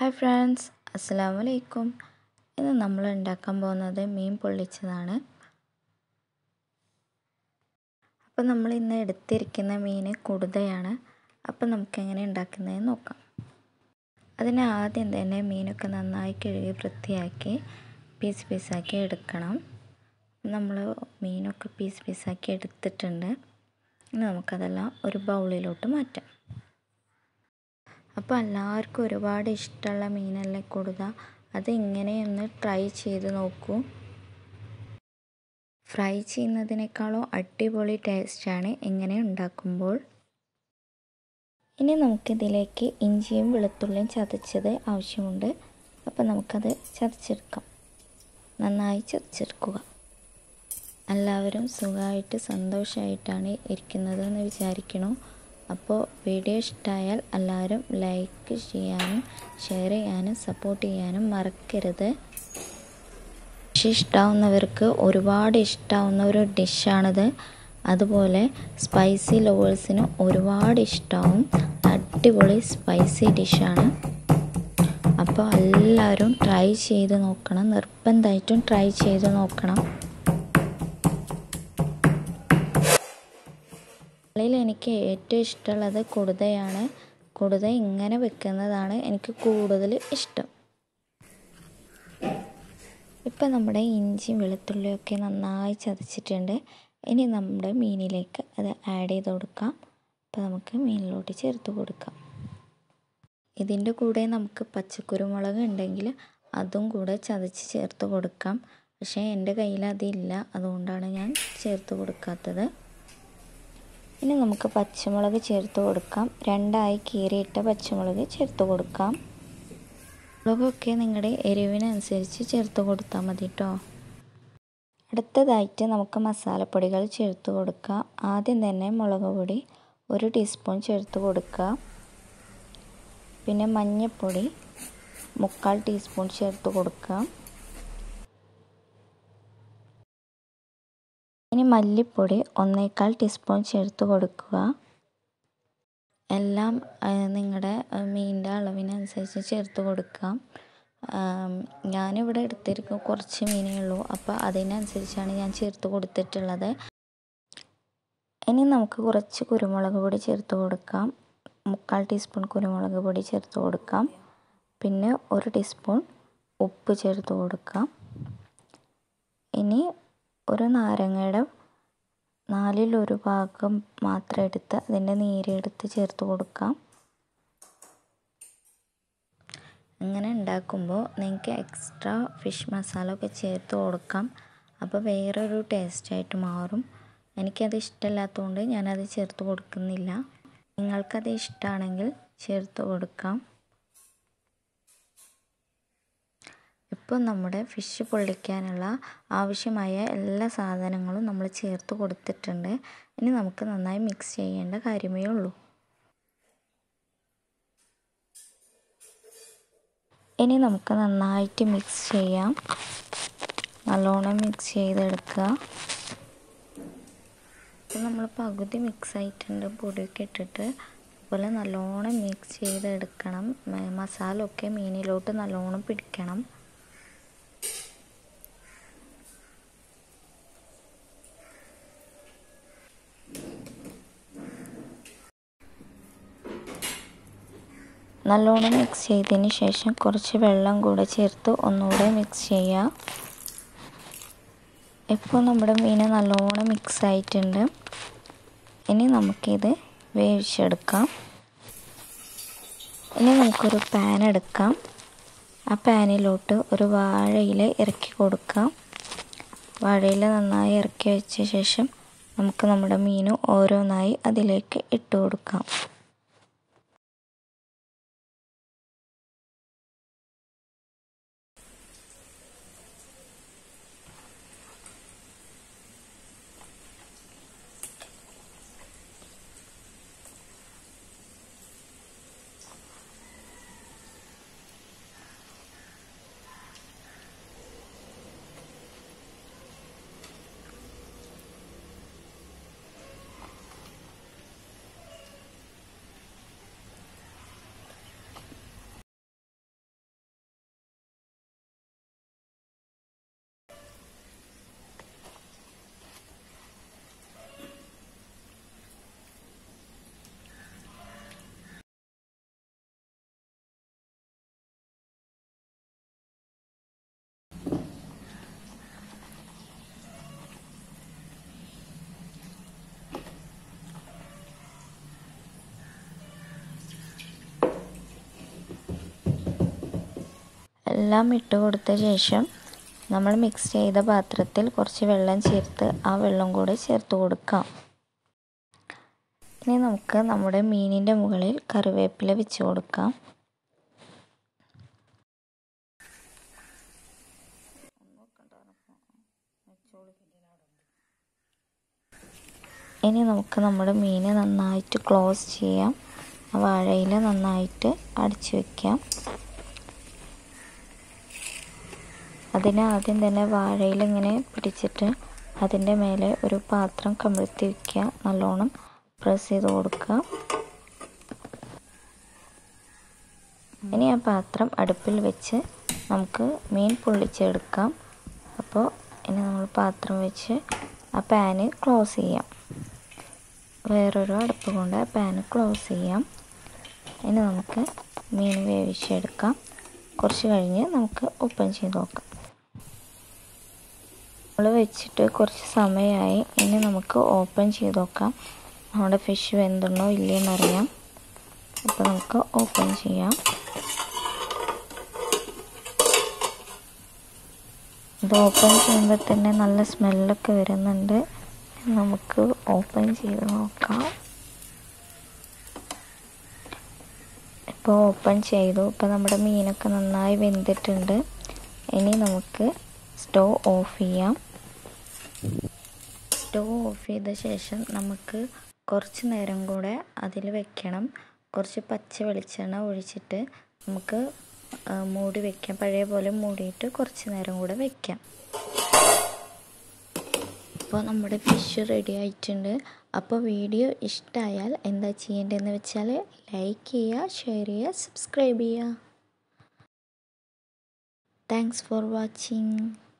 hi friends അസ്സാം വലൈക്കും ഇന്ന് നമ്മൾ ഉണ്ടാക്കാൻ പോകുന്നത് മീൻ പൊള്ളിച്ചതാണ് അപ്പോൾ നമ്മൾ ഇന്ന് എടുത്തിരിക്കുന്ന മീൻ കുടുതയാണ് അപ്പോൾ നമുക്ക് എങ്ങനെ ഉണ്ടാക്കുന്നതെന്ന് നോക്കാം അതിന് ആദ്യം തന്നെ മീനൊക്കെ നന്നായി കഴുകി വൃത്തിയാക്കി പീസ് പീസാക്കി എടുക്കണം നമ്മൾ മീനൊക്കെ പീസ് പീസാക്കി എടുത്തിട്ടുണ്ട് ഇനി നമുക്കതെല്ലാം ഒരു ബൗളിലോട്ട് മാറ്റാം അപ്പോൾ എല്ലാവർക്കും ഒരുപാട് ഇഷ്ടമുള്ള മീനല്ലേ കൊടുക അത് ഇങ്ങനെയൊന്ന് ട്രൈ ചെയ്ത് നോക്കൂ ഫ്രൈ ചെയ്യുന്നതിനേക്കാളും അടിപൊളി ടേസ്റ്റാണ് ഇങ്ങനെ ഉണ്ടാക്കുമ്പോൾ ഇനി നമുക്കിതിലേക്ക് ഇഞ്ചിയും വെളുത്തുള്ളിയും ചതച്ചത് ആവശ്യമുണ്ട് അപ്പോൾ നമുക്കത് ചതച്ചെടുക്കാം നന്നായി ചതച്ചെടുക്കുക എല്ലാവരും സുഖമായിട്ട് സന്തോഷമായിട്ടാണ് ഇരിക്കുന്നതെന്ന് വിചാരിക്കണു അപ്പോൾ വീഡിയോ ഇഷ്ടമായാൽ എല്ലാവരും ലൈക്ക് ചെയ്യാനും ഷെയർ ചെയ്യാനും സപ്പോർട്ട് ചെയ്യാനും മറക്കരുത് ഡിഷ് ഇഷ്ടാവുന്നവർക്ക് ഒരുപാട് ഇഷ്ടാവുന്ന ഒരു ഡിഷാണിത് അതുപോലെ സ്പൈസി ലവേഴ്സിന് ഒരുപാട് ഇഷ്ടമാവും അടിപൊളി സ്പൈസി ഡിഷാണ് അപ്പോൾ എല്ലാവരും ട്രൈ ചെയ്ത് നോക്കണം നിർബന്ധമായിട്ടും ട്രൈ ചെയ്ത് നോക്കണം കളിൽ എനിക്ക് ഏറ്റവും ഇഷ്ടമുള്ളത് കുടുതയാണ് കുടുത ഇങ്ങനെ വെക്കുന്നതാണ് എനിക്ക് കൂടുതൽ ഇഷ്ടം ഇപ്പം നമ്മുടെ ഇഞ്ചിയും വെളുത്തുള്ളിയൊക്കെ നന്നായി ചതച്ചിട്ടുണ്ട് ഇനി നമ്മുടെ മീനിലേക്ക് അത് ആഡ് ചെയ്ത് കൊടുക്കാം അപ്പോൾ നമുക്ക് മീനിലോട്ട് ചേർത്ത് കൊടുക്കാം ഇതിൻ്റെ കൂടെ നമുക്ക് പച്ചക്കുരുമുളക് ഉണ്ടെങ്കിൽ അതും കൂടെ ചതച്ച് ചേർത്ത് കൊടുക്കാം പക്ഷേ എൻ്റെ കയ്യിൽ അതില്ല അതുകൊണ്ടാണ് ഞാൻ ചേർത്ത് കൊടുക്കാത്തത് ഇനി നമുക്ക് പച്ചമുളക് ചേർത്ത് കൊടുക്കാം രണ്ടായി കീറിയിട്ട പച്ചമുളക് ചേർത്ത് കൊടുക്കാം മുളകൊക്കെ നിങ്ങളുടെ എരിവിനനുസരിച്ച് ചേർത്ത് കൊടുത്താൽ മതി കേട്ടോ അടുത്തതായിട്ട് നമുക്ക് മസാലപ്പൊടികൾ ചേർത്ത് കൊടുക്കാം ആദ്യം തന്നെ മുളക് പൊടി ഒരു ടീസ്പൂൺ ചേർത്ത് കൊടുക്കുക പിന്നെ മഞ്ഞൾപ്പൊടി മുക്കാൽ ടീസ്പൂൺ ചേർത്ത് കൊടുക്കാം ഇനി മല്ലിപ്പൊടി ഒന്നേക്കാൽ ടീസ്പൂൺ ചേർത്ത് കൊടുക്കുക എല്ലാം നിങ്ങളുടെ മീനിൻ്റെ അളവിനനുസരിച്ച് ചേർത്ത് കൊടുക്കാം ഞാനിവിടെ എടുത്തിരിക്കും കുറച്ച് മീനേ ഉള്ളൂ അപ്പോൾ അതിനനുസരിച്ചാണ് ഞാൻ ചേർത്ത് കൊടുത്തിട്ടുള്ളത് ഇനി നമുക്ക് കുറച്ച് കുരുമുളക് പൊടി ചേർത്ത് കൊടുക്കാം മുക്കാൽ ടീസ്പൂൺ കുരുമുളക് പൊടി ചേർത്ത് കൊടുക്കാം പിന്നെ ഒരു ടീസ്പൂൺ ഉപ്പ് ചേർത്ത് കൊടുക്കാം ഇനി ഒരു നാരങ്ങയുടെ നാലിലൊരു ഭാഗം മാത്രം എടുത്ത് അതിൻ്റെ നീരെടുത്ത് ചേർത്ത് കൊടുക്കാം അങ്ങനെ ഉണ്ടാക്കുമ്പോൾ നിങ്ങൾക്ക് എക്സ്ട്രാ ഫിഷ് മസാല ഒക്കെ ചേർത്ത് കൊടുക്കാം അപ്പോൾ വേറൊരു ടേസ്റ്റായിട്ട് മാറും എനിക്കത് ഇഷ്ടമില്ലാത്തതുകൊണ്ട് ഞാനത് ചേർത്ത് കൊടുക്കുന്നില്ല നിങ്ങൾക്കത് ഇഷ്ടമാണെങ്കിൽ ചേർത്ത് കൊടുക്കാം ഇപ്പോൾ നമ്മുടെ ഫിഷ് പൊള്ളിക്കാനുള്ള ആവശ്യമായ എല്ലാ സാധനങ്ങളും നമ്മൾ ചേർത്ത് കൊടുത്തിട്ടുണ്ട് ഇനി നമുക്ക് നന്നായി മിക്സ് ചെയ്യേണ്ട കാര്യമേ ഉള്ളൂ ഇനി നമുക്ക് നന്നായിട്ട് മിക്സ് ചെയ്യാം നല്ലോണം മിക്സ് ചെയ്തെടുക്കുക അപ്പോൾ നമ്മൾ പകുതി മിക്സ് ആയിട്ടുണ്ട് പൊടിയൊക്കെ ഇട്ടിട്ട് അതുപോലെ നല്ലോണം മിക്സ് ചെയ്തെടുക്കണം മസാല ഒക്കെ മീനിലോട്ട് നല്ലോണം പിടിക്കണം നല്ലോണം മിക്സ് ചെയ്തതിന് ശേഷം കുറച്ച് വെള്ളം കൂടെ ചേർത്ത് ഒന്നുകൂടെ മിക്സ് ചെയ്യുക ഇപ്പോൾ നമ്മുടെ മീൻ നല്ലോണം മിക്സ് ആയിട്ടുണ്ട് ഇനി നമുക്കിത് വേവിച്ചെടുക്കാം ഇനി നമുക്കൊരു പാൻ എടുക്കാം ആ പാനിലോട്ട് ഒരു വാഴയില ഇറക്കി കൊടുക്കാം വാഴയില നന്നായി ഇറക്കി വെച്ച ശേഷം നമുക്ക് നമ്മുടെ മീൻ ഓരോന്നായി അതിലേക്ക് ഇട്ട് കൊടുക്കാം എല്ലാം ഇട്ട് കൊടുത്ത ശേഷം നമ്മൾ മിക്സ് ചെയ്ത പാത്രത്തിൽ കുറച്ച് വെള്ളം ചേർത്ത് ആ വെള്ളം കൂടെ ചേർത്ത് കൊടുക്കാം ഇനി നമുക്ക് നമ്മുടെ മീനിൻ്റെ മുകളിൽ കറിവേപ്പില വെച്ച് കൊടുക്കാം ഇനി നമുക്ക് നമ്മുടെ മീൻ നന്നായിട്ട് ക്ലോസ് ചെയ്യാം വാഴയിൽ നന്നായിട്ട് അടച്ചു വയ്ക്കാം അതിന് ആദ്യം തന്നെ വാഴയിൽ ഇങ്ങനെ പിടിച്ചിട്ട് അതിൻ്റെ മേലെ ഒരു പാത്രം കമിഴ്ത്തി വയ്ക്കുക നല്ലോണം പ്രസ് ചെയ്ത് കൊടുക്കുക ഇനി ആ പാത്രം അടുപ്പിൽ വെച്ച് നമുക്ക് മീൻ പൊള്ളിച്ചെടുക്കാം അപ്പോൾ ഇനി നമ്മൾ പാത്രം വെച്ച് ആ പാന് ക്ലോസ് ചെയ്യാം വേറൊരു അടുപ്പ് കൊണ്ട് ആ പാന് ക്ലോസ് ചെയ്യാം ഇനി നമുക്ക് മീൻ വേവിച്ചെടുക്കാം കുറച്ച് കഴിഞ്ഞ് നമുക്ക് ഓപ്പൺ ചെയ്ത് നോക്കാം നമ്മൾ വെച്ചിട്ട് കുറച്ച് സമയമായി ഇനി നമുക്ക് ഓപ്പൺ ചെയ്ത് നോക്കാം നമ്മുടെ ഫിഷ് വെന്തുണ്ടോ ഇല്ലയെന്നറിയാം അപ്പോൾ നമുക്ക് ഓപ്പൺ ചെയ്യാം ഇത് ഓപ്പൺ ചെയ്യുമ്പോൾ തന്നെ നല്ല സ്മെല്ലൊക്കെ വരുന്നുണ്ട് നമുക്ക് ഓപ്പൺ ചെയ്ത് നോക്കാം ഇപ്പോൾ ഓപ്പൺ ചെയ്തു ഇപ്പോൾ നമ്മുടെ മീനൊക്കെ നന്നായി വെന്തിട്ടുണ്ട് ഇനി നമുക്ക് സ്റ്റൗ ഓഫ് ചെയ്യാം സ്റ്റൗ ഓഫ് ചെയ്ത ശേഷം നമുക്ക് കുറച്ച് നേരം കൂടെ അതിൽ വെക്കണം കുറച്ച് പച്ച വെളിച്ചെണ്ണ ഒഴിച്ചിട്ട് നമുക്ക് മൂടി വെക്കാം പഴയ പോലെ മൂടിയിട്ട് കുറച്ച് നേരം കൂടെ വെക്കാം അപ്പോൾ നമ്മുടെ ഫിഷ് റെഡി ആയിട്ടുണ്ട് അപ്പോൾ വീഡിയോ ഇഷ്ടമായാൽ എന്താ ചെയ്യേണ്ടതെന്ന് വെച്ചാൽ ലൈക്ക് ചെയ്യുക ഷെയർ ചെയ്യുക സബ്സ്ക്രൈബ് ചെയ്യുക താങ്ക്സ് ഫോർ വാച്ചിങ്